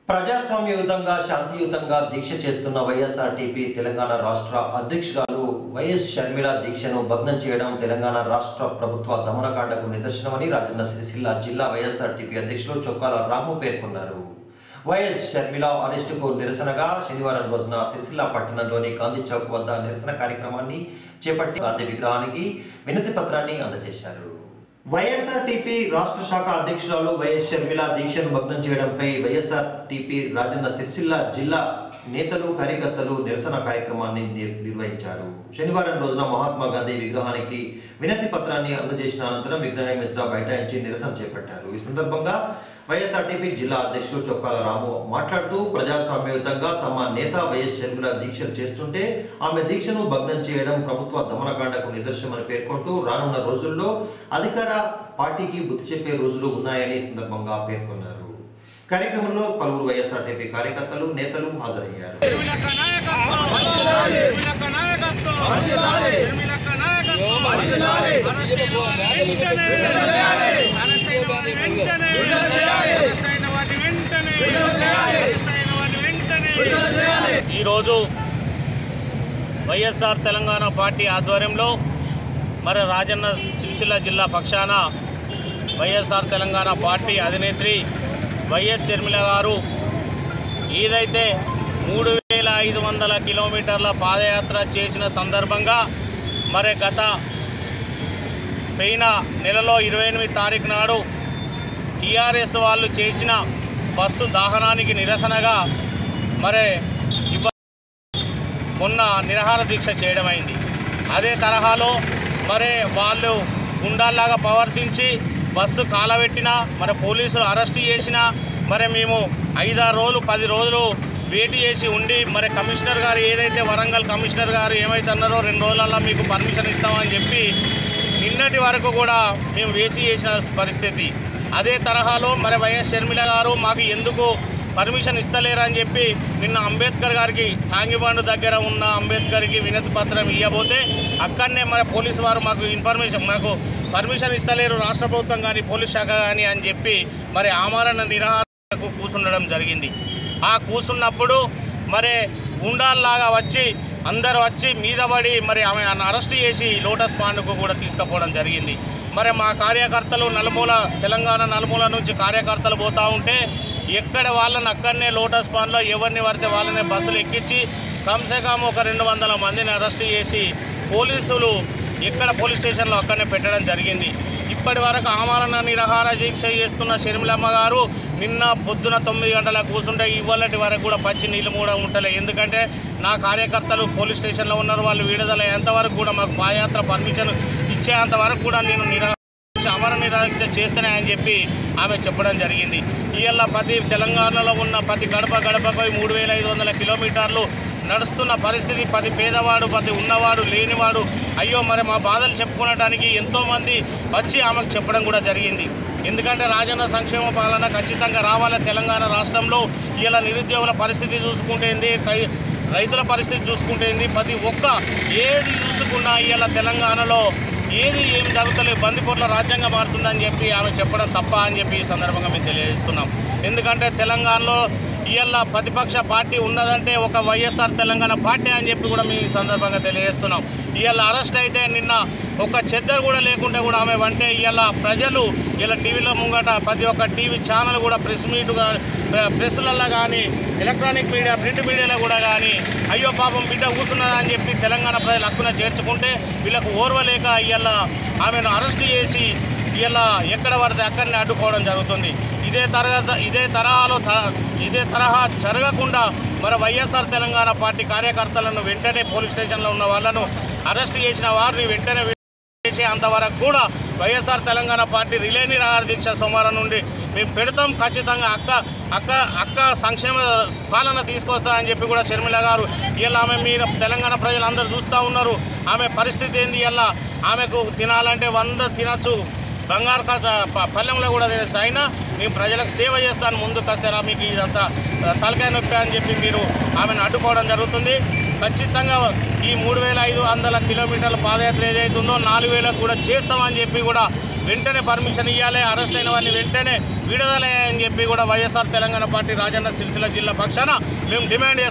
ప్రజాస్వామ్యయుతంగా శాంతియుతంగా దీక్ష చేస్తున్న వైఎస్ఆర్టీపీ తెలంగాణ రాష్ట్ర అధ్యక్షురాలు వైఎస్ షర్మిల దీక్షను భగ్నం చేయడం తెలంగాణ రాష్ట్ర ప్రభుత్వ దమనకాండకు నిదర్శనమని రాజన్న సిరిసిల్ల జిల్లా వైఎస్ఆర్టీపీ అధ్యక్షులు చొక్కాల రాము పేర్కొన్నారు వైఎస్ షర్మిల అరెస్టుకు నిరసనగా శనివారం రోజున సిరిసిల్ల పట్టణంలోని గాంధీ చౌక్ వద్ద నిరసన కార్యక్రమాన్ని చేపట్టి గాంధీ విగ్రహానికి వినతి పత్రాన్ని అందజేశారు వైఎస్ఆర్టీపీ రాష్ట్ర శాఖ అధ్యక్షురాలు వైఎస్ షర్మిల దీక్షను భగ్నం చేయడంపై వైఎస్ఆర్టీపీ రాజన్న సిరిసిల్ల జిల్లా నేతలు కార్యకర్తలు నిరసన కార్యక్రమాన్ని నిర్- నిర్వహించారు శనివారం రోజున మహాత్మా గాంధీ విగ్రహానికి వినతి పత్రాన్ని అందజేసిన అనంతరం విగ్రహం ఎదుట బైఠాయించి నిరసన చేపట్టారు ఈ సందర్భంగా వైఎస్ఆర్టీపీ జిల్లా అధ్యక్షులు చొక్కాల రాము మాట్లాడుతూ ప్రజాస్వామ్యయుతంగా తమ నేత వైఎస్ షర్మిల దీక్షలు చేస్తుంటే ఆమె దీక్షను భగ్నం చేయడం ప్రభుత్వ దమనకాండకు నిదర్శనమని పేర్కొంటూ రానున్న రోజుల్లో అధికార పార్టీకి బుద్ధి చెప్పే రోజులు ఉన్నాయని ఈ సందర్భంగా పేర్కొన్నారు కార్యక్రమంలో పలువురు వైఎస్ఆర్టీపీ కార్యకర్తలు నేతలు హాజరయ్యారు ఈరోజు వైఎస్ఆర్ తెలంగాణ పార్టీ ఆధ్వర్యంలో మరి రాజన్న సిరిసిల్ల జిల్లా పక్షాన వైఎస్ఆర్ తెలంగాణ పార్టీ అధినేత్రి వైఎస్ షర్మిల గారు ఏదైతే మూడు వేల ఐదు వందల కిలోమీటర్ల పాదయాత్ర చేసిన సందర్భంగా మరి గత పోయిన నెలలో ఇరవై ఎనిమిది తారీఖు నాడు టీఆర్ఎస్ వాళ్ళు చేసిన బస్సు దాహనానికి నిరసనగా మరి ఇవ్వ మొన్న నిరాహార దీక్ష చేయడం అయింది అదే తరహాలో మరి వాళ్ళు గుండాల్లాగా ప్రవర్తించి బస్సు కాలబెట్టినా మరి పోలీసులు అరెస్ట్ చేసినా మరి మేము ఐదారు రోజులు పది రోజులు వేటి చేసి ఉండి మరి కమిషనర్ గారు ఏదైతే వరంగల్ కమిషనర్ గారు ఏమైతే అన్నారో రెండు రోజులలో మీకు పర్మిషన్ ఇస్తామని చెప్పి నిన్నటి వరకు కూడా మేము వేసి చేసిన పరిస్థితి అదే తరహాలో మరి వైఎస్ షర్మిల గారు మాకు ఎందుకు పర్మిషన్ ఇస్తలేరని చెప్పి నిన్న అంబేద్కర్ గారికి టాంగిబండు దగ్గర ఉన్న అంబేద్కర్కి వినతి పత్రం ఇవ్వబోతే అక్కడనే మరి పోలీసు వారు మాకు ఇన్ఫర్మేషన్ మాకు పర్మిషన్ ఇస్తలేరు రాష్ట్ర ప్రభుత్వం కానీ పోలీస్ శాఖ కానీ అని చెప్పి మరి ఆమరణ నిరాహారకు కూర్చుండడం జరిగింది ఆ కూర్చున్నప్పుడు మరి గుండాల్లాగా వచ్చి అందరూ వచ్చి మీద పడి మరి ఆమె అరెస్ట్ చేసి లోటస్ పాండ్కు కూడా తీసుకుపోవడం జరిగింది మరి మా కార్యకర్తలు నలుమూల తెలంగాణ నలుమూల నుంచి కార్యకర్తలు పోతూ ఉంటే ఎక్కడ వాళ్ళని అక్కడనే లోటస్ పాండ్లో ఎవరిని పడితే వాళ్ళని బస్సులు ఎక్కించి కమ్సే కమ్ ఒక రెండు వందల మందిని అరెస్ట్ చేసి పోలీసులు ఎక్కడ పోలీస్ స్టేషన్లో అక్కడనే పెట్టడం జరిగింది ఇప్పటి వరకు ఆమరణ నిరాహార దీక్ష చేస్తున్న షర్మిలమ్మ గారు నిన్న పొద్దున తొమ్మిది గంటలకు కూర్చుంటే ఇవాళటి వరకు కూడా పచ్చి నీళ్ళు కూడా ఉంటలే ఎందుకంటే నా కార్యకర్తలు పోలీస్ స్టేషన్లో ఉన్నారు వాళ్ళు విడుదల ఎంతవరకు కూడా మాకు పాదయాత్ర పర్మిషన్ ఇచ్చేంత వరకు కూడా నేను నిరా అమర నిరాక్ష చేస్తేనే అని చెప్పి ఆమె చెప్పడం జరిగింది ఇవాళ ప్రతి తెలంగాణలో ఉన్న ప్రతి గడప గడపపై మూడు వేల ఐదు వందల కిలోమీటర్లు నడుస్తున్న పరిస్థితి ప్రతి పేదవాడు ప్రతి ఉన్నవాడు లేనివాడు అయ్యో మరి మా బాధలు చెప్పుకోవడానికి ఎంతోమంది వచ్చి ఆమెకు చెప్పడం కూడా జరిగింది ఎందుకంటే రాజన్న సంక్షేమ పాలన ఖచ్చితంగా రావాలి తెలంగాణ రాష్ట్రంలో ఇలా నిరుద్యోగుల పరిస్థితి చూసుకుంటేంది కై రైతుల పరిస్థితి చూసుకుంటేంది ప్రతి ఒక్క ఏది చూసుకున్నా ఇవాళ తెలంగాణలో ఏది ఏం జరుగుతలేదు బందిపోట్ల రాజ్యాంగం మారుతుందని చెప్పి ఆమె చెప్పడం తప్ప అని చెప్పి ఈ సందర్భంగా మేము తెలియజేస్తున్నాం ఎందుకంటే తెలంగాణలో ఇవాళ ప్రతిపక్ష పార్టీ ఉన్నదంటే ఒక వైఎస్ఆర్ తెలంగాణ పార్టీ అని చెప్పి కూడా మేము ఈ సందర్భంగా తెలియజేస్తున్నాం ఇవాళ అరెస్ట్ అయితే నిన్న ఒక చెద్దరు కూడా లేకుంటే కూడా ఆమె అంటే ఇవాళ ప్రజలు ఇలా టీవీలో ముంగట ప్రతి ఒక్క టీవీ ఛానల్ కూడా ప్రెస్ మీటుగా ప్రెస్లలో కానీ ఎలక్ట్రానిక్ మీడియా ప్రింట్ మీడియాలో కూడా కానీ అయ్యో పాపం బిడ్డ కూర్చున్నదా అని చెప్పి తెలంగాణ ప్రజలు హక్కున చేర్చుకుంటే వీళ్ళకు ఓర్వలేక ఇవాళ ఆమెను అరెస్ట్ చేసి ఇలా ఎక్కడ పడితే అక్కడనే అడ్డుకోవడం జరుగుతుంది ఇదే తరగతి ఇదే తరహాలో త- ఇదే తరహా జరగకుండా మరి వైఎస్ఆర్ తెలంగాణ పార్టీ కార్యకర్తలను వెంటనే పోలీస్ స్టేషన్లో ఉన్న వాళ్ళను అరెస్ట్ చేసిన వారిని వెంటనే చేసే అంతవరకు కూడా వైఎస్ఆర్ తెలంగాణ పార్టీ రిలే నిరాహార దీక్ష సోమవారం నుండి మేము పెడతాం ఖచ్చితంగా అక్క అక్క అక్క సంక్షేమ పాలన తీసుకొస్తా అని చెప్పి కూడా షర్మిల గారు ఇలా ఆమె మీరు తెలంగాణ ప్రజలందరూ చూస్తూ ఉన్నారు ఆమె పరిస్థితి ఏంది ఇలా ఆమెకు తినాలంటే వంద తినచ్చు బంగారు కథ ప- పల్లెంలో కూడా తినచ్చు అయినా నేను ప్రజలకు సేవ చేస్తాను ముందుకు వస్తారా మీకు ఇదంతా తలకాయ నొప్పి అని చెప్పి మీరు ఆమెను అడ్డుకోవడం జరుగుతుంది ఖచ్చితంగా ఈ మూడు వేల ఐదు వందల కిలోమీటర్ల పాదయాత్ర ఏదైతే ఉందో నాలుగు వేలకు కూడా చేస్తామని చెప్పి కూడా వెంటనే పర్మిషన్ ఇవ్వాలి అరెస్ట్ అయిన వారిని వెంటనే విడుదల అని చెప్పి కూడా వైఎస్ఆర్ తెలంగాణ పార్టీ రాజన్న సిరిసిల్ల జిల్లా పక్షాన మేము డిమాండ్ చేస్తున్నాం